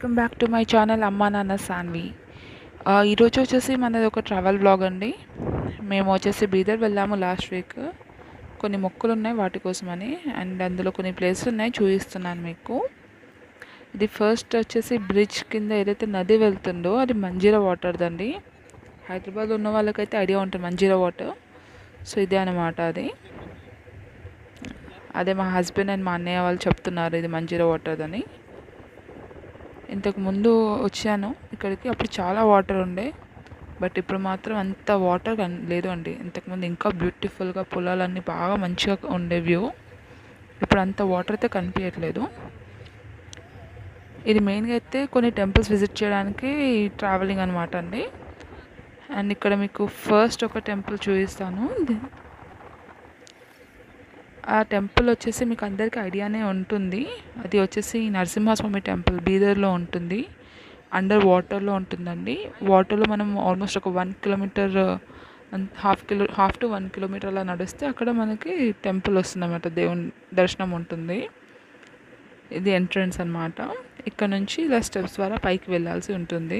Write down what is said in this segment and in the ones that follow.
welcome back to my channel అమ్మా నాన్న సాన్వి ఆ, ఈరోజు వచ్చేసి మనది ఒక ట్రావెల్ బ్లాగ్ అండి మేము వచ్చేసి బీదర్ వెళ్ళాము లాస్ట్ వీక్ కొన్ని మొక్కలు ఉన్నాయి వాటి కోసమని అండ్ అందులో కొన్ని ప్లేసెస్ ఉన్నాయి చూపిస్తున్నాను మీకు ఇది ఫస్ట్ వచ్చేసి బ్రిడ్జ్ కింద ఏదైతే నది వెళ్తుందో అది మంజీరా వాటర్దండి హైదరాబాద్ ఉన్న వాళ్ళకైతే ఐడియా ఉంటుంది మంజీరా వాటర్ సో ఇదే అనమాట అది అదే మా హస్బెండ్ అండ్ మా అన్నయ్య వాళ్ళు చెప్తున్నారు ఇది మంజీరా వాటర్ అని ఇంతకు ముందు వచ్చాను ఇక్కడికి అప్పుడు చాలా వాటర్ ఉండే బట్ ఇప్పుడు మాత్రం అంత వాటర్ కన్ లేదు అండి ఇంతకుముందు ఇంకా బ్యూటిఫుల్గా పొలాలన్నీ బాగా మంచిగా ఉండే వ్యూ ఇప్పుడు అంత వాటర్ అయితే కనిపించట్లేదు ఇది మెయిన్గా అయితే కొన్ని టెంపుల్స్ విజిట్ చేయడానికి ట్రావెలింగ్ అనమాట అండి అండ్ ఇక్కడ మీకు ఫస్ట్ ఒక టెంపుల్ చూపిస్తాను ఇది- ఆ టెంపుల్ వచ్చేసి మీకు అందరికీ ఐడియానే ఉంటుంది అది వచ్చేసి నరసింహస్వామి టెంపుల్ బీదర్లో ఉంటుంది అండర్ వాటర్లో ఉంటుందండి వాటర్లో మనం ఆల్మోస్ట్ ఒక one kilometre half kilo half to one kilometre అలా నడిస్తే అక్కడ మనకి టెంపుల్ వస్తుందన్నమాట దేవుని దర్శనం ఉంటుంది ఇది ఎంట్రన్స్ అన్నమాట ఇక్కడ నుంచి ఇలా స్టెప్స్ ద్వారా పైకి వెళ్ళాల్సి ఉంటుంది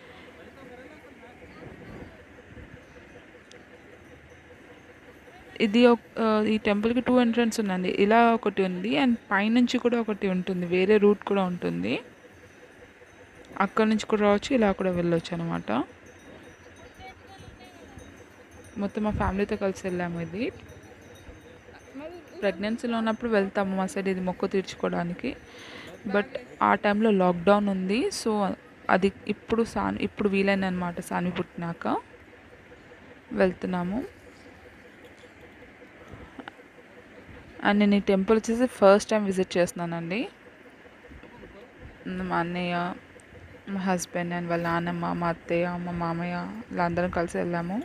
ఇది ఒక- ఆ, ఈ టెంపుల్కి టూ ఎంట్రన్స్ ఉందండి ఇలా ఒకటి ఉంది అండ్ పైనుంచి కూడా ఒకటి ఉంటుంది వేరే రూట్ కూడా ఉంటుంది అక్కడ నుంచి కూడా రావచ్చు ఇలా కూడా వెళ్ళొచ్చు అనమాట మొత్తం మా ఫ్యామిలీతో కలిసి వెళ్ళాము ఇది ప్రెగ్నెన్సీలో ఉన్నప్పుడు వెళ్తాము మా సైడ్ ఇది మొక్కు తీర్చుకోవడానికి బట్ ఆ టైంలో లాక్డౌన్ ఉంది సో అది ఇప్పుడు సాన్ ఇప్పుడు వీలైన అనమాట సాని పుట్టినాక వెళ్తున్నాము అండ్ నేను ఈ టెంపుల్ వచ్చేసి ఫస్ట్ టైం విజిట్ చేస్తున్నానండి మా అన్నయ్య మా హస్బెండ్ అండ్ వాళ్ళ నాన్నమ్మ మా అత్తయ్య మా మామయ్య ఇలా అందరం కలిసి వెళ్ళాము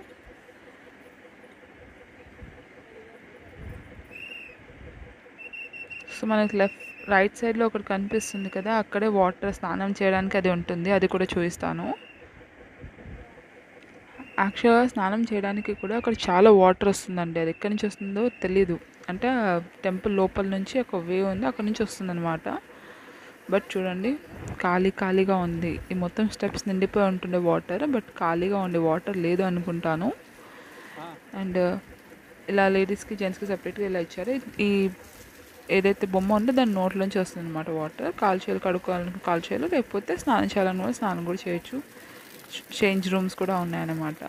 సో మనకి లెఫ్ట్ రైట్ సైడ్లో ఒకటి కనిపిస్తుంది కదా అక్కడే వాటర్ స్నానం చేయడానికి అది ఉంటుంది అది కూడా చూపిస్తాను యాక్చువల్గా స్నానం చేయడానికి కూడా అక్కడ చాలా వాటర్ వస్తుందండి అది ఎక్కడి నుంచి వస్తుందో తెలీదు అంటే టెంపుల్ లోపల నుంచి ఒక వే ఉంది అక్కడ నుంచి వస్తుందన్నమాట బట్ చూడండి ఖాళీ ఖాళీగా ఉంది ఈ మొత్తం స్టెప్స్ నిండిపోయి ఉంటుండే వాటర్ బట్ ఖాళీగా ఉండే వాటర్ లేదు అనుకుంటాను అండ్ ఇలా లేడీస్కి జెంట్స్కి సపరేట్గా ఇలా ఇచ్చారు ఈ ఏదైతే బొమ్మ ఉందో దాని నోట్లోంచి వస్తుంది అనమాట వాటర్ కాలు చేయాలి కడుక్కోవాలని కాలు చేయాలి లేకపోతే స్నానం చేయాలని కూడా స్నానం కూడా చేయొచ్చు చేంజ్ రూమ్స్ కూడా ఉన్నాయన్నమాట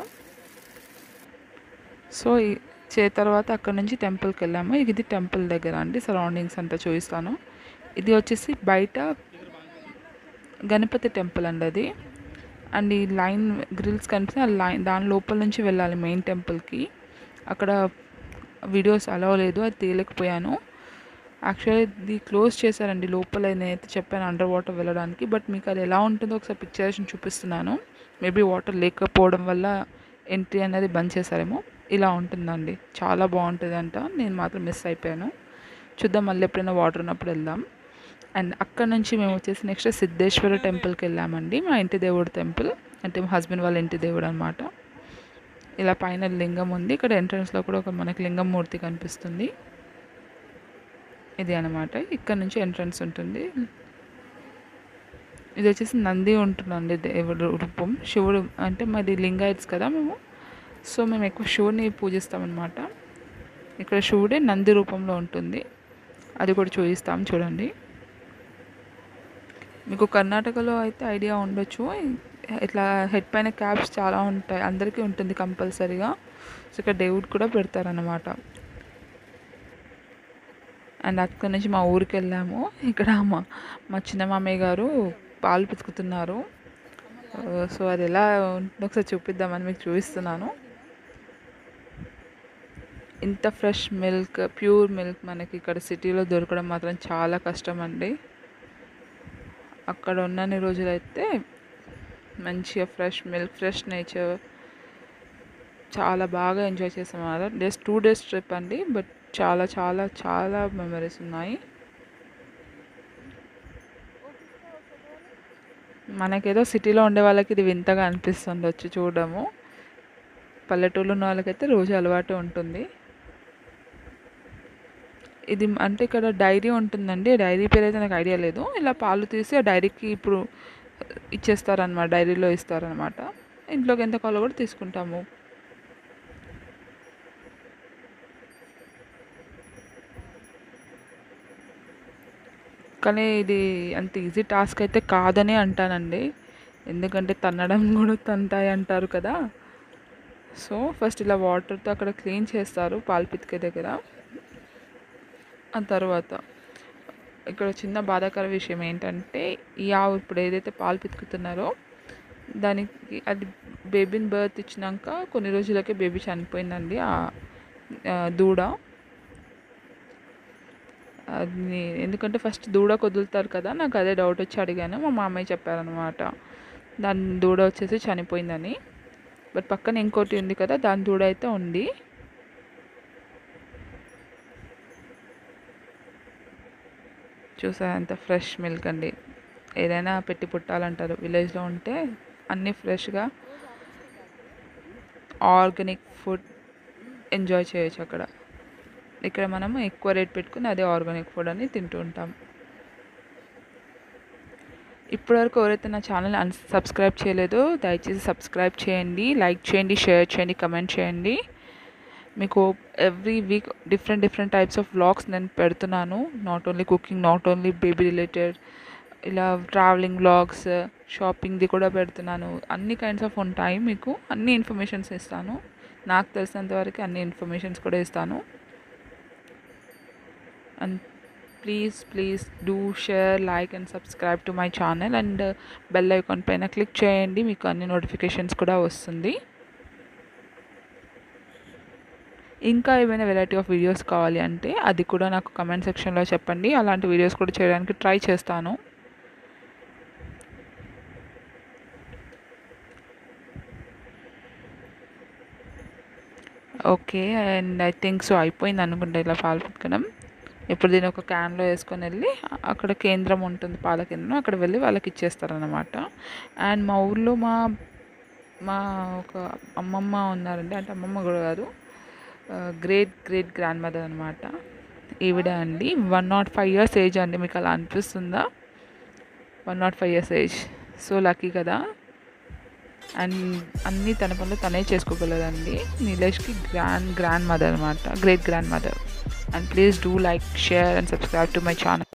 సో ఈ చే తర్వాత అక్కడ నుంచి టెంపుల్కి వెళ్ళాము ఇది టెంపుల్ దగ్గర అండి సరౌండింగ్స్ అంతా చూపిస్తాను ఇది వచ్చేసి బయట గణపతి టెంపుల్ అండి అది అండ్ ఈ లైన్ గ్రిల్స్ కనిపిస్తే ఆ లైన్ దాని లోపల నుంచి వెళ్ళాలి మెయిన్ టెంపుల్కి అక్కడ వీడియోస్ అలవ్ లేదు అది తీయలేకపోయాను యాక్చువల్లీ ఇది క్లోజ్ చేశారండి లోపల నేనైతే చెప్పాను అండర్ వాటర్ వెళ్ళడానికి బట్ మీకు అది ఎలా ఉంటుందో ఒకసారి పిక్చరేషన్ చూపిస్తున్నాను మేబీ వాటర్ లేకపోవడం వల్ల ఎంట్రీ అనేది బంద్ చేశారేమో ఇలా ఉంటుందండి చాలా బాగుంటుంది అంట నేను మాత్రం మిస్ అయిపోయాను చూద్దాం మళ్ళీ ఎప్పుడైనా వాటర్ ఉన్నప్పుడు వెళ్దాం అండ్ అక్కడ నుంచి మేము వచ్చేసి నెక్స్ట్ సిద్ధేశ్వర టెంపుల్కి వెళ్ళామండి మా ఇంటి దేవుడు టెంపుల్ అంటే మా హస్బెండ్ వాళ్ళ ఇంటి దేవుడు అనమాట ఇలా పైన లింగం ఉంది ఇక్కడ ఎంట్రన్స్లో కూడా ఒక మనకి లింగం మూర్తి కనిపిస్తుంది ఇది అనమాట ఇక్కడ నుంచి ఎంట్రన్స్ ఉంటుంది ఇది వచ్చేసి నంది ఉంటుందండి దేవుడు రూపం శివుడు అంటే మాది లింగాయట్స్ కదా మేము సో మేము ఎక్కువ శివుడిని పూజిస్తామన్నమాట ఇక్కడ శివుడే నంది రూపంలో ఉంటుంది అది కూడా చూపిస్తాం చూడండి మీకు కర్ణాటకలో అయితే ఐడియా ఉండొచ్చు ఇట్లా హెడ్ పైన క్యాప్స్ చాలా ఉంటాయి అందరికీ ఉంటుంది కంపల్సరీగా సో ఇక్కడ దేవుడు కూడా పెడతారన్నమాట అండ్ అక్కడి నుంచి మా ఊరికి వెళ్ళాము ఇక్కడ మా మా చిన్న మామయ్య గారు పాలు పితుకుతున్నారు సో అది ఎలా ఉంటుందో ఒకసారి చూపిద్దామని మీకు చూపిస్తున్నాను ఇంత ఫ్రెష్ మిల్క్ ప్యూర్ మిల్క్ మనకి ఇక్కడ సిటీలో దొరకడం మాత్రం చాలా కష్టం అండి అక్కడ ఉన్నన్ని రోజులైతే మంచిగా ఫ్రెష్ మిల్క్ ఫ్రెష్ నేచర్ చాలా బాగా ఎంజాయ్ చేసాం అన్నమాట జస్ట్ టూ డేస్ ట్రిప్ అండి బట్ చాలా చాలా చాలా మెమరీస్ ఉన్నాయి మనకేదో సిటీలో ఉండే వాళ్ళకి ఇది వింతగా అనిపిస్తుంది వచ్చి చూడడము పల్లెటూళ్ళు ఉన్న వాళ్ళకైతే రోజు అలవాటు ఉంటుంది ఇది అంటే ఇక్కడ డైరీ ఉంటుందండి డైరీ పేరు అయితే నాకు ఐడియా లేదు ఇలా పాలు తీసి ఆ డైరీకి ఇప్పుడు ఇచ్చేస్తారనమాట డైరీలో ఇస్తారనమాట ఇంట్లోకి ఎంత కావాలో కూడా తీసుకుంటాము కానీ ఇది అంత ఈజీ టాస్క్ అయితే కాదని అంటానండి ఎందుకంటే తన్నడం కూడా తంతాయి అంటారు కదా సో ఫస్ట్ ఇలా వాటర్తో అక్కడ క్లీన్ చేస్తారు పాలు పితికే దగ్గర ఆ తర్వాత ఇక్కడ చిన్న బాధాకర విషయం ఏంటంటే ఈ ఆవు ఇప్పుడు ఏదైతే పాలు పితుకుతున్నారో దానికి అది బేబీని బర్త్ ఇచ్చినాక కొన్ని రోజులకే బేబీ చనిపోయిందండి ఆ ఆ దూడ అది ఎందుకంటే ఫస్ట్ దూడ వదులుతారు కదా నాకు అదే డౌట్ వచ్చి అడిగాను మా మామయ్య చెప్పారనమాట దాని దూడ వచ్చేసి చనిపోయిందని బట్ పక్కన ఇంకోటి ఉంది కదా దాని దూడ అయితే ఉంది చూసారా ఎంత ఫ్రెష్ మిల్క్ అండి ఏదైనా పెట్టి పుట్టాలంటారు విలేజ్లో ఉంటే అన్నీ ఫ్రెష్గా ఆర్గానిక్ ఫుడ్ ఎంజాయ్ చేయొచ్చు అక్కడ ఇక్కడ మనం ఎక్కువ రేట్ పెట్టుకుని అదే ఆర్గానిక్ ఫుడ్ అని తింటూ ఉంటాం ఇప్పటివరకు ఎవరైతే నా ఛానల్ అన్ సబ్స్క్రైబ్ చేయలేదో దయచేసి సబ్స్క్రైబ్ చేయండి లైక్ చేయండి షేర్ చేయండి కమెంట్ చేయండి మీకు every week different different types of vlogs నేను పెడుతున్నాను not only cooking not only baby related ఇలా ట్రావెలింగ్ వ్లాగ్స్ షాపింగ్ది కూడా పెడుతున్నాను అన్ని కైండ్స్ ఆఫ్ ఉంటాయి మీకు అన్ని ఇన్ఫర్మేషన్స్ ఇస్తాను నాకు తెలిసినంత వరకు అన్ని ఇన్ఫర్మేషన్స్ కూడా ఇస్తాను and please please do share like and subscribe to my channel and bell icon పైన క్లిక్ చేయండి మీకు అన్ని నోటిఫికేషన్స్ కూడా వస్తుంది ఇంకా ఏమైనా వెరైటీ ఆఫ్ వీడియోస్ కావాలి అంటే అది కూడా నాకు కమెంట్ సెక్షన్లో చెప్పండి అలాంటి వీడియోస్ కూడా చేయడానికి ట్రై చేస్తాను okay and I think so అయిపోయింది అనుకుంటా ఇలా పాలు పితకడం ఇప్పుడు దీన్ని ఒక క్యాన్లో వేసుకొని వెళ్ళి అక్కడ కేంద్రం ఉంటుంది పాల కేంద్రం అక్కడ వెళ్ళి వాళ్ళకి ఇచ్చేస్తారనమాట అండ్ మా ఊర్లో మా మా ఒక అమ్మమ్మ ఉన్నారండి అంటే అమ్మమ్మ కూడా కాదు గ్రేట్ గ్రేట్ గ్రాండ్ మదర్ అనమాట ఈవిడ అండి one naught five years age అండి మీకు అలా అనిపిస్తుందా one naught five years age so lucky కదా అండ్ అన్నీ తన పనులు తనే చేసుకోగలదండి నీలేష్కి గ్రాండ్ గ్రాండ్ మదర్ అనమాట great grand mother and please do like share and subscribe to my channel